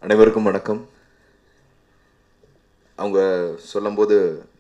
அனைவருக்கும் வணக்கம் அவங்க சொல்லும்போது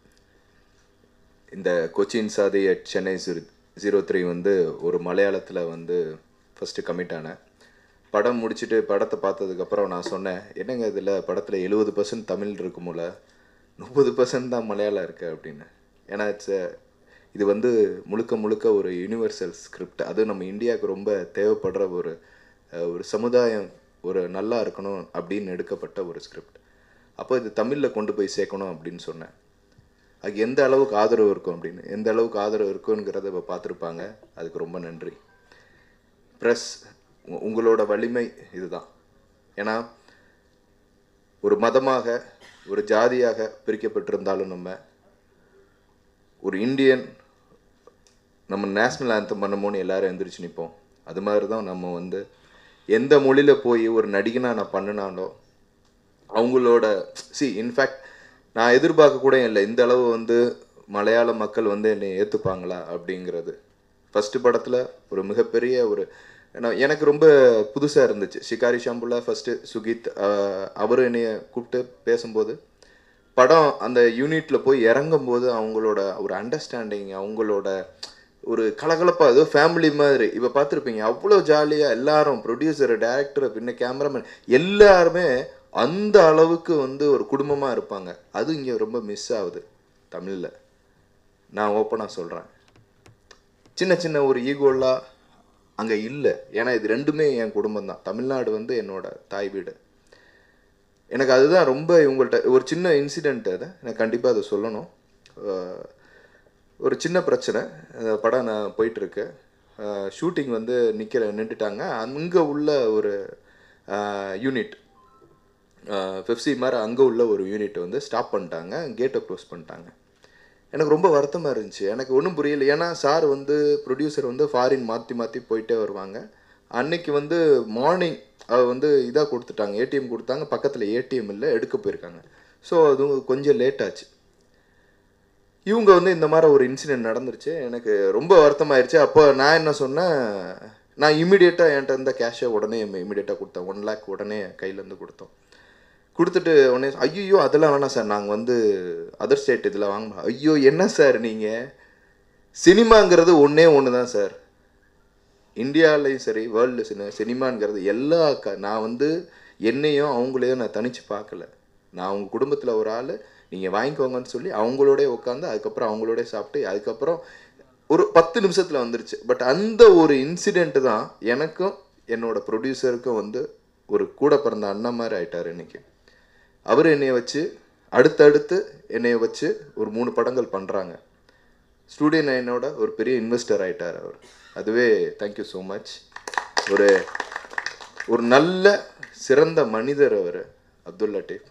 இந்த Cochin Shaadi at Chennai zero zero three வந்து ஒரு மலையாளத்தில் வந்து ஃபஸ்ட்டு கமிட் ஆனேன் படம் முடிச்சுட்டு படத்தை பார்த்ததுக்கப்புறம் நான் சொன்னேன் என்னங்க இதில் படத்தில் எழுபது பர்சன்ட் தமிழ் இருக்கும்போல முப்பது பர்சன்ட் தான் மலையாளம் இருக்குது அப்படின்னு ஏன்னா இட்ஸ் இது வந்து முழுக்க முழுக்க ஒரு யூனிவர்சல் ஸ்கிரிப்ட் அது நம்ம இந்தியாவுக்கு ரொம்ப தேவைப்படுற ஒரு அஹ், ஒரு சமுதாயம் ஒரு நல்லா இருக்கணும் அப்படின்னு எடுக்கப்பட்ட ஒரு ஸ்கிரிப்ட் அப்போ இது தமிழில் கொண்டு போய் சேர்க்கணும் அப்படின்னு சொன்னேன் அதுக்கு எந்த அளவுக்கு ஆதரவு இருக்கும் அப்படின்னு எந்த அளவுக்கு ஆதரவு இருக்குங்கிறத இப்போ பார்த்துருப்பாங்க அதுக்கு ரொம்ப நன்றி ப்ரெஸ் உங்களோட வலிமை இதுதான் ஏன்னா ஒரு மதமாக ஒரு ஜாதியாக பிரிக்கப்பட்டிருந்தாலும் நம்ம ஒரு இந்தியன் நம்ம நேஷ்னல் ஆந்தம் பண்ணுமோன்னு எல்லாரும் எந்திரிச்சு நிற்போம் அது மாதிரி தான் நம்ம வந்து எந்த மொழியில் போய் ஒரு நடிகனா நான் பண்ணினாலோ அவங்களோட சி இன்ஃபேக்ட் நான் எதிர்பார்க்க கூட இல்லை இந்த அளவு வந்து மலையாள மக்கள் வந்து என்னை ஏற்றுப்பாங்களா அப்படிங்கிறது ஃபஸ்ட்டு படத்தில் ஒரு மிகப்பெரிய ஒரு ஏன்னா எனக்கு ரொம்ப புதுசாக இருந்துச்சு ஷிகாரி ஷாம்புலா ஃபஸ்ட்டு சுகித் அவர் என்னைய கூப்பிட்டு பேசும்போது படம் அந்த யூனிட்டில் போய் இறங்கும்போது அவங்களோட ஒரு அண்டர்ஸ்டாண்டிங் அவங்களோட ஒரு கலகலப்பாக ஏதோ ஃபேமிலி மாதிரி இப்போ பார்த்துருப்பீங்க அவ்வளோ ஜாலியாக எல்லாரும் ப்ரொடியூசர் டேரக்டர் பின்ன கேமராமேன் எல்லாருமே அந்த அளவுக்கு வந்து ஒரு குடும்பமாக இருப்பாங்க அது இங்கே ரொம்ப மிஸ் ஆகுது தமிழில் நான் ஓப்பனாக சொல்கிறேன் சின்ன சின்ன ஒரு ஈகோலாம் அங்கே இல்லை ஏன்னா இது ரெண்டுமே என் குடும்பம் தான் தமிழ்நாடு வந்து என்னோட தாய் வீடு எனக்கு அதுதான் ரொம்ப இவங்கள்ட்ட ஒரு சின்ன இன்சிடெண்ட் அதை நான் கண்டிப்பாக அதை சொல்லணும் அஹ் ஒரு சின்ன பிரச்சனை அந்த படம் நான் போயிட்டுருக்கு ஷூட்டிங் வந்து நிற்கிற நின்றுட்டாங்க அங்கே உள்ள ஒரு யூனிட் பெப்சி மாதிரி அங்கே உள்ள ஒரு யூனிட் வந்து ஸ்டாப் பண்ணிட்டாங்க கேட்டை க்ளோஸ் பண்ணிட்டாங்க எனக்கு ரொம்ப வருத்தமாக இருந்துச்சு எனக்கு ஒன்றும் புரியல ஏன்னா சார் வந்து ப்ரொடியூசர் வந்து ஃபாரின் மாற்றி மாற்றி போயிட்டே வருவாங்க அன்னைக்கு வந்து மார்னிங் அது வந்து இதாக கொடுத்துட்டாங்க ஏடிஎம் கொடுத்தாங்க பக்கத்தில் ஏடிஎம் இல்லை எடுக்க போயிருக்காங்க ஸோ அது கொஞ்சம் லேட் ஆச்சு இவங்க வந்து இந்த மாதிரி ஒரு இன்சிடென்ட் நடந்துருச்சு எனக்கு ரொம்ப வருத்தமாயிருச்சு அப்போ நான் என்ன சொன்னேன் நான் இமிடியேட்டாக என்கிட்ட இருந்த கேஷை உடனே இமிடியேட்டாக கொடுத்தேன் ஒன் லேக் உடனே கையிலேருந்து கொடுத்தோம் கொடுத்துட்டு உடனே ஐயோ அதெல்லாம் வேணாம் சார் நாங்கள் வந்து அதர் ஸ்டேட் இதில் வாங்க ஐயோ என்ன சார் நீங்கள் சினிமாங்கிறது ஒன்றே ஒன்று தான் சார் இந்தியாவிலையும் சரி வேர்ல்டு சினி சினிமாங்கிறது எல்லா க நான் வந்து என்னையும் அவங்களையும் நான் தனிச்சு பார்க்கல நான் அவங்க குடும்பத்தில் ஒரு ஆள் நீங்கள் வாங்கிக்கோங்கன்னு சொல்லி அவங்களோடய உட்காந்து அதுக்கப்புறம் அவங்களோட சாப்பிட்டு அதுக்கப்புறம் ஒரு பத்து நிமிஷத்தில் வந்துருச்சு பட் அந்த ஒரு இன்சிடெண்ட் தான் எனக்கும் என்னோட ப்ரொடியூசருக்கும் வந்து ஒரு கூட பிறந்த அண்ணன் மாதிரி ஆயிட்டார் இன்னைக்கு அவர் என்னைய வச்சு அடுத்தடுத்து என்னைய வச்சு ஒரு மூணு படங்கள் பண்ணுறாங்க ஸ்டூடியோ நைனோட ஒரு பெரிய இன்வெஸ்டர் ஆயிட்டார் அவர் அதுவே தேங்க்யூ ஸோ மச் ஒரு ஒரு நல்ல சிறந்த மனிதர் அவர் அப்துல் லட்டீஃப்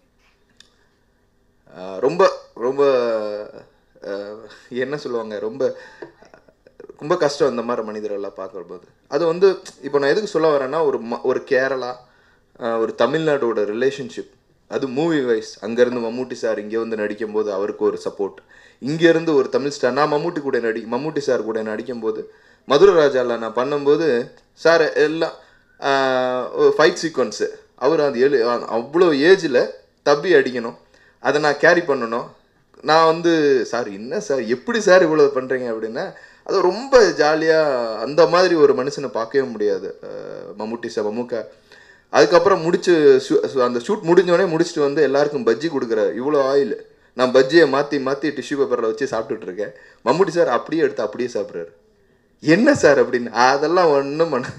ஆஹ் ரொம்ப ரொம்ப ஆஹ் என்ன சொல்லுவாங்க ரொம்ப ரொம்ப கஷ்டம் இந்த மாதிரி மனிதரெல்லாம் பார்க்கும்போது அது வந்து இப்போ நான் எதுக்கு சொல்ல வரேன்னா ஒரு ம ஒரு கேரளா ஆஹ் ஒரு தமிழ்நாடோட ரிலேஷன்ஷிப் அது மூவி வைஸ் அங்கேருந்து மம்மூட்டி சார் இங்கே வந்து நடிக்கும்போது அவருக்கு ஒரு சப்போர்ட் இங்கேருந்து ஒரு தமிழ் ஸ்டார் நான் மம்மூட்டி கூட நடி மம்மூட்டி சார் கூட நடிக்கும்போது மதுரை ராஜாவில் நான் பண்ணும்போது சார் எல்லாம் ஃபைட் சீக்வன்ஸு அவர் அந்த ஏழு அவ்வளோ ஏஜில் தப்பி அடிக்கணும் அதை நான் கேரி பண்ணணும் நான் வந்து சார் என்ன சார் எப்படி சார் இவ்வளோ பண்ணுறீங்க அப்படின்னா அது ரொம்ப ஜாலியாக அந்த மாதிரி ஒரு மனுஷனை பார்க்கவே முடியாது அஹ் மம்முட்டி சார் மம்முக்கா அதுக்கப்புறம் முடிச்சு ஷூ- ஷூ- அந்த ஷூட் முடிஞ்சோடனே முடிச்சுட்டு வந்து எல்லாருக்கும் பஜ்ஜி கொடுக்குற இவ்வளோ ஆயில் நான் பஜ்ஜியை மாற்றி மாற்றி டிஷ்யூ பேப்பரில் வச்சு சாப்பிட்டுட்டு இருக்கேன் மம்முட்டி சார் அப்படியே எடுத்து அப்படியே சாப்பிட்றாரு என்ன சார் அப்படின்னு அதெல்லாம் ஒன்றும் பண்ண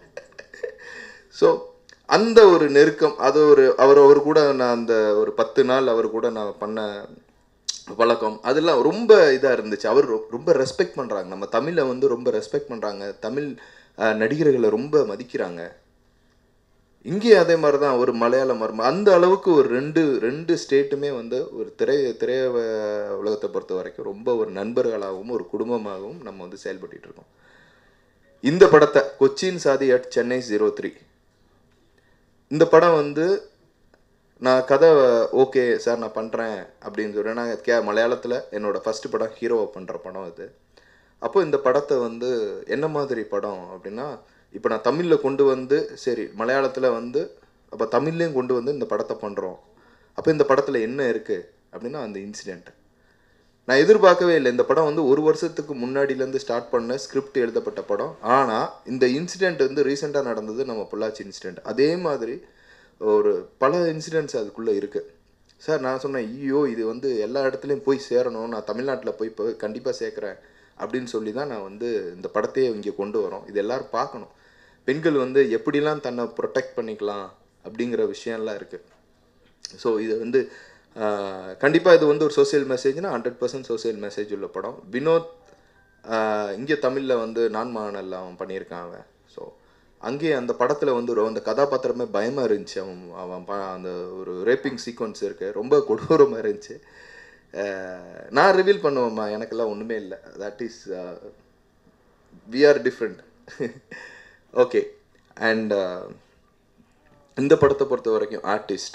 ஸோ அந்த ஒரு நெருக்கம் அது ஒரு அவர் அவர் கூட நான் அந்த ஒரு பத்து நாள் அவர் கூட நான் பண்ண பழக்கம் அதெல்லாம் ரொம்ப இதாக இருந்துச்சு அவர் ரொ- ரொம்ப ரெஸ்பெக்ட் பண்ணுறாங்க நம்ம தமிழை வந்து ரொம்ப ரெஸ்பெக்ட் பண்ணுறாங்க தமிழ் அஹ், நடிகர்களை ரொம்ப மதிக்கிறாங்க இங்கே அதே மாதிரி தான் ஒரு மலையாள மர்மம் அந்த அளவுக்கு ஒரு ரெண்டு ரெண்டு ஸ்டேட்டுமே வந்து ஒரு திரை திரைய வ- உலகத்தை பொறுத்த வரைக்கும் ரொம்ப ஒரு நண்பர்களாகவும் ஒரு குடும்பமாகவும் நம்ம வந்து செயல்பட்டுட்டு இருக்கோம் இந்த படத்தை Cochin Shaadi at Chennai zero three இந்த படம் வந்து நான் கதை ஓகே சார் நான் பண்ணுறேன் அப்படின்னு சொல்கிறேன் நான் கே மலையாளத்தில் என்னோட ஃபஸ்ட்டு படம் ஹீரோவை பண்ணுற படம் இது அப்போ இந்த படத்தை வந்து என்ன மாதிரி படம் அப்படின்னா இப்போ நான் தமிழில் கொண்டு வந்து சரி மலையாளத்தில் வந்து அப்போ தமிழ்லேயும் கொண்டு வந்து இந்த படத்தை பண்ணுறோம் அப்போ இந்த படத்தில் என்ன இருக்குது அப்படின்னா அந்த இன்சிடெண்ட் நான் எதிர்பார்க்கவே இல்லை இந்த படம் வந்து ஒரு வருஷத்துக்கு முன்னாடியிலேருந்து ஸ்டார்ட் பண்ண ஸ்கிரிப்ட் எழுதப்பட்ட படம் ஆனால் இந்த இன்சிடெண்ட் வந்து ரீசெண்டாக நடந்தது நம்ம பொள்ளாச்சி இன்சிடெண்ட் அதே மாதிரி ஒரு பல இன்சிடெண்ட்ஸ் அதுக்குள்ளே இருக்குது சார் நான் சொன்னேன் ஐயோ இது வந்து எல்லா இடத்துலையும் போய் சேரணும் நான் தமிழ்நாட்டில் போய் இப்போ கண்டிப்பாக சேர்க்குறேன் அப்படின்னு சொல்லி தான் நான் வந்து இந்த படத்தையே இங்கே கொண்டு வரோம் இது எல்லாரும் பார்க்கணும் பெண்கள் வந்து எப்படிலாம் தன்னை ப்ரொடெக்ட் பண்ணிக்கலாம் அப்படிங்கிற விஷயம்லாம் இருக்குது ஸோ இது வந்து கண்டிப்பாக இது வந்து ஒரு சோசியல் மெசேஜ்னா ஹண்ட்ரட் பர்சன்ட் சோசியல் மெசேஜ் உள்ள படம் வினோத் இங்கே தமிழில் வந்து நான் மானல் அவன் பண்ணியிருக்கான் அவன் ஸோ அங்கேயே அந்த படத்தில் வந்து ஒரு அந்த கதாபாத்திரமே பயமாக இருந்துச்சு அவன் அவன் ப அந்த ஒரு ரேப்பிங் சீக்வன்ஸ் இருக்குது ரொம்ப கொடூரமாக இருந்துச்சு அஹ், நான் ரிவீல் பண்ணுவேம்மா எனக்கெல்லாம் ஒன்றுமே இல்லை that is we are different okay and இந்த படத்தை பொறுத்த வரைக்கும் artist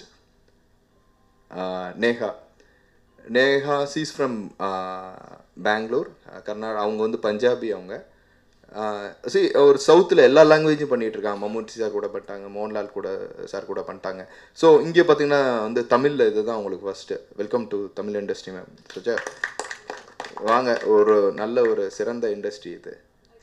Neha Neha she's from Bangalore Karnataka அவங்க வந்து பஞ்சாபி அவங்க சி ஒரு சவுத்தில் எல்லா லாங்குவேஜும் பண்ணிகிட்டு இருக்காங்க மம்மூட்டி சார் கூட பண்ணிட்டாங்க மோகன்லால் கூட சார் கூட பண்ணிட்டாங்க ஸோ இங்கே பார்த்தீங்கன்னா வந்து தமிழில் இதுதான் உங்களுக்கு first welcome to Tamil industry ma'am Suja வாங்க ஒரு நல்ல ஒரு சிறந்த இண்டஸ்ட்ரி இது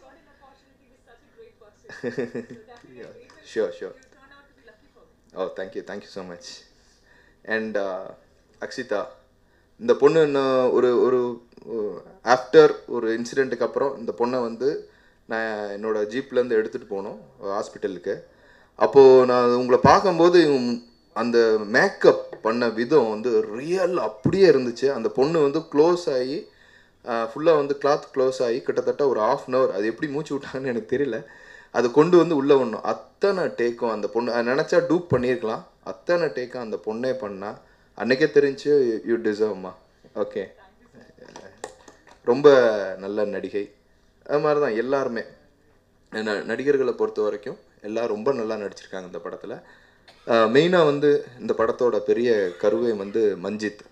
sure sure oh thank you thank you so much and Akshita இந்த பொண்ணு இன்னும் ஒரு ஒரு ஆஃப்டர் ஒரு இன்சிடெண்ட்டுக்கு அப்புறம் இந்த பொண்ணை வந்து நான் என்னோட ஜீப்லேருந்து எடுத்துகிட்டு போனோம் ஹாஸ்பிட்டலுக்கு அப்போது நான் உங்களை பார்க்கும்போது இவங்க அந்த மேக்கப் பண்ண விதம் வந்து ரியல் அப்படியே இருந்துச்சு அந்த பொண்ணு வந்து க்ளோஸ் ஆகி ஃபுல்லாக வந்து கிளாத் க்ளோஸ் ஆகி கிட்டத்தட்ட ஒரு ஆஃப் அன் ஹவர் அது எப்படி மூச்சு விட்டாங்கன்னு எனக்கு தெரியல அது கொண்டு வந்து உள்ளே விடணும் அத்தனை டேக்கும் அந்த பொண்ணு அது நினச்சா டூப் பண்ணியிருக்கலாம் அத்தனை டேக்கும் அந்த பொண்ணே பண்ணா அன்னைக்கே தெரிஞ்சு யூ டிசர்வ்மா ஓகே ரொம்ப நல்ல நடிகை அது மாதிரி தான் எல்லாருமே ந- நடிகர்களை பொறுத்த வரைக்கும் எல்லாம் ரொம்ப நல்லா நடிச்சிருக்காங்க இந்த படத்தில் மெயினாக வந்து இந்த படத்தோட பெரிய கருவை வந்து மஞ்சித்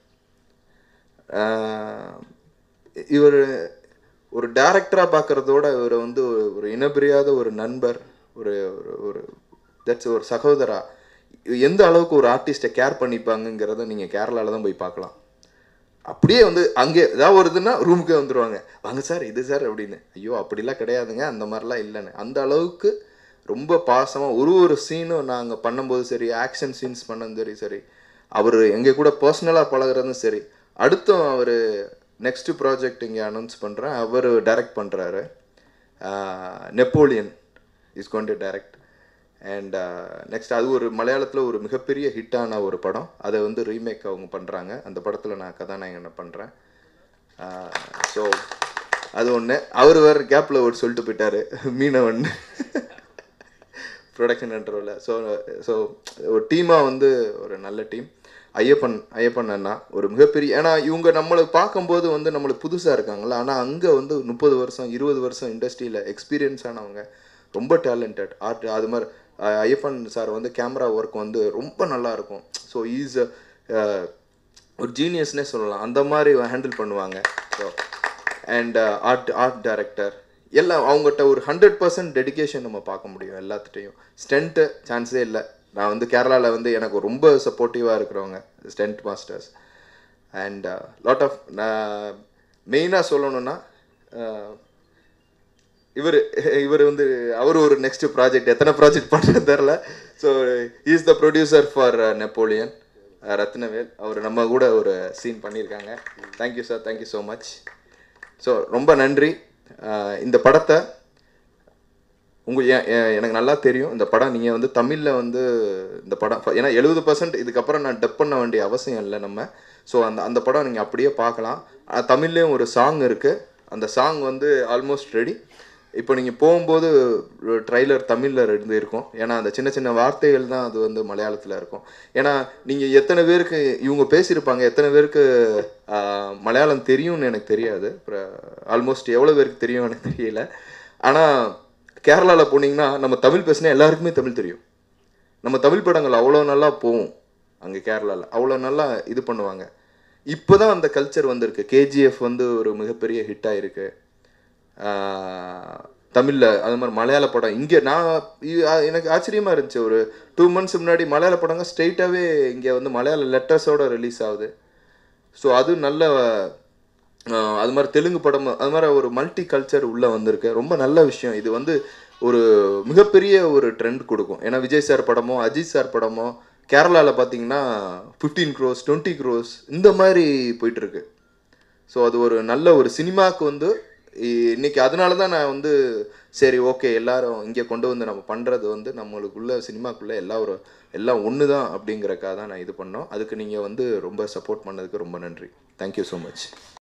இவர் ஒரு டேரக்டராக பார்க்குறதோட இவர் வந்து ஒரு- ஒரு இனப்பிரியாத ஒரு நண்பர் ஒரு ஒரு ஒரு தட்ஸ் ஒரு சகோதரா எந்த அளவுக்கு ஒரு ஆர்டிஸ்ட்டை கேர் பண்ணிப்பாங்கங்கிறத நீங்கள் கேரளாவில் தான் போய் பார்க்கலாம் அப்படியே வந்து அங்கே ஏதாவது ஒரு இதுன்னா ரூமுக்கே வந்துடுவாங்க வாங்க சார் இது சார் அப்படின்னு ஐயோ அப்படிலாம் கிடையாதுங்க அந்த மாதிரிலாம் இல்லைன்னு அந்த அளவுக்கு ரொம்ப பாசமாக ஒரு ஒரு சீனும் நாங்கள் பண்ணும்போது சரி ஆக்ஷன் சீன்ஸ் பண்ணதும் சரி சரி அவர் எங்கள் கூட பர்சனலாக பழகுறதும் சரி அடுத்தும் அவர் நெக்ஸ்ட் ப்ராஜெக்ட் இங்கே அனௌன்ஸ் பண்ணுறேன் அவர் டைரக்ட் பண்ணுறாரு Napoleon is gone to direct and next அது ஒரு மலையாளத்தில் ஒரு மிகப்பெரிய ஹிட்டான ஒரு படம் அதை வந்து ரீமேக் அவங்க பண்ணுறாங்க அந்த படத்தில் நான் கதாநாயகனை பண்ணுறேன் ஸோ அது ஒன்று அவர் வேறு கேப்பில் ஒரு சொல்லிட்டு போயிட்டாரு மீனவன் ப்ரொடக்ஷன் கண்ட்ரோலில் ஸோ ஸோ ஒரு டீமாக வந்து ஒரு நல்ல டீம் ஐயப்பன் ஐயப்பன் அண்ணா ஒரு மிகப்பெரிய ஏன்னா இவங்க நம்மளை பார்க்கும்போது வந்து நம்மளுக்கு புதுசாக இருக்காங்களா ஆனால் அங்கே வந்து முப்பது வருஷம் இருபது வருஷம் இண்டஸ்ட்ரியில் எக்ஸ்பீரியன்ஸ் ஆனவங்க ரொம்ப டேலண்டட் ஆர்ட் அது மாதிரி அஹ், ஐயப்பன் சார் வந்து கேமரா ஒர்க் வந்து ரொம்ப நல்லா இருக்கும் ஸோ ஈஸ் ஒரு ஜீனியஸ்னே சொல்லலாம் அந்த மாதிரி ஹேண்டில் பண்ணுவாங்க so and art art director எல்லாம் அவங்ககிட்ட ஒரு ஹண்ட்ரட் பர்சன்ட் டெடிகேஷன் நம்ம பார்க்க முடியும் எல்லாத்துட்டையும் ஸ்டென்ட்டு சான்ஸே இல்லை நான் வந்து கேரளாவில் வந்து எனக்கு ரொம்ப சப்போர்ட்டிவாக இருக்கிறவங்க stunt masters and lot of நான் மெயினாக சொல்லணும்னா இவர் இவர் வந்து அவர் ஒரு நெக்ஸ்ட் ப்ராஜெக்ட் எத்தனை ப்ராஜெக்ட் பண்ணுறது தெரில so is the producer for Napoleon Rathnavel அவர் நம்ம கூட ஒரு சீன் பண்ணியிருக்காங்க thank you sir thank you so much so ரொம்ப நன்றி அஹ் இந்த படத்தை உங்க எ- எ- எனக்கு நல்லா தெரியும் இந்த படம் நீங்கள் வந்து தமிழில் வந்து இந்த படம் ஃப- ஏன்னா எழுபது பர்சன்ட் இதுக்கப்புறம் நான் டப் பண்ண வேண்டிய அவசியம் இல்லை நம்ம ஸோ அந்த அந்த படம் நீங்கள் அப்படியே பார்க்கலாம் அஹ் தமிழ்லேயும் ஒரு சாங் இருக்குது அந்த சாங் வந்து ஆல்மோஸ்ட் ரெடி இப்போ நீங்கள் போகும்போது ட்ரைலர் தமிழில் இருந்து இருக்கும் ஏன்னா அந்த சின்ன சின்ன வார்த்தைகள் தான் அது வந்து மலையாளத்தில் இருக்கும் ஏன்னா நீங்கள் எத்தனை பேருக்கு இவங்க பேசியிருப்பாங்க எத்தனை பேருக்கு ஆஹ், மலையாளம் தெரியும்னு எனக்கு தெரியாது ஆல்மோஸ்ட் எவ்வளோ பேருக்கு தெரியும் எனக்கு தெரியல ஆனால் கேரளாவில் போனீங்கன்னா நம்ம தமிழ் பேசினா எல்லாருக்குமே தமிழ் தெரியும் நம்ம தமிழ் படங்கள் அவ்வளோ நல்லா போகும் அங்கே கேரளாவில் அவ்வளோ நல்லா இது பண்ணுவாங்க இப்போ தான் அந்த கல்ச்சர் வந்திருக்கு கேஜிஎஃப் வந்து ஒரு மிகப்பெரிய ஹிட் ஆயிருக்கு தமிழில் அது மாதிரி மலையாள படம் இங்கே நான் இ- அ- எனக்கு ஆச்சரியமாக இருந்துச்சு ஒரு டூ மந்த்ஸ் முன்னாடி மலையாள படங்க ஸ்ட்ரெயிட்டாகவே இங்கே வந்து மலையாள லெட்டர்ஸோட ரிலீஸ் ஆகுது ஸோ அது நல்ல அஹ், அது மாதிரி தெலுங்கு படம் அது மாதிரி ஒரு மல்டி கல்ச்சர் உள்ளே வந்திருக்கு ரொம்ப நல்ல விஷயம் இது வந்து ஒரு மிகப்பெரிய ஒரு ட்ரெண்ட் கொடுக்கும் ஏன்னா விஜய் சார் படமோ அஜித் சார் படமோ கேரளாவில் பார்த்தீங்கன்னா ஃபிஃப்டீன் க்ரோஸ் டுவெண்ட்டி க்ரோஸ் இந்த மாதிரி போயிட்டுருக்கு ஸோ அது ஒரு நல்ல ஒரு சினிமாவுக்கு வந்து இ- இன்னைக்கு அதனால தான் நான் வந்து சரி ஓகே எல்லாரும் இங்கே கொண்டு வந்து நம்ம பண்ணுறது வந்து நம்மளுக்குள்ள சினிமாக்குள்ளே எல்லாம் ஒரு எல்லாம் ஒன்று தான் அப்படிங்கிறக்காக தான் நான் இது பண்ணோம் அதுக்கு நீங்கள் வந்து ரொம்ப சப்போர்ட் பண்ணதுக்கு ரொம்ப நன்றி தேங்க்யூ ஸோ மச்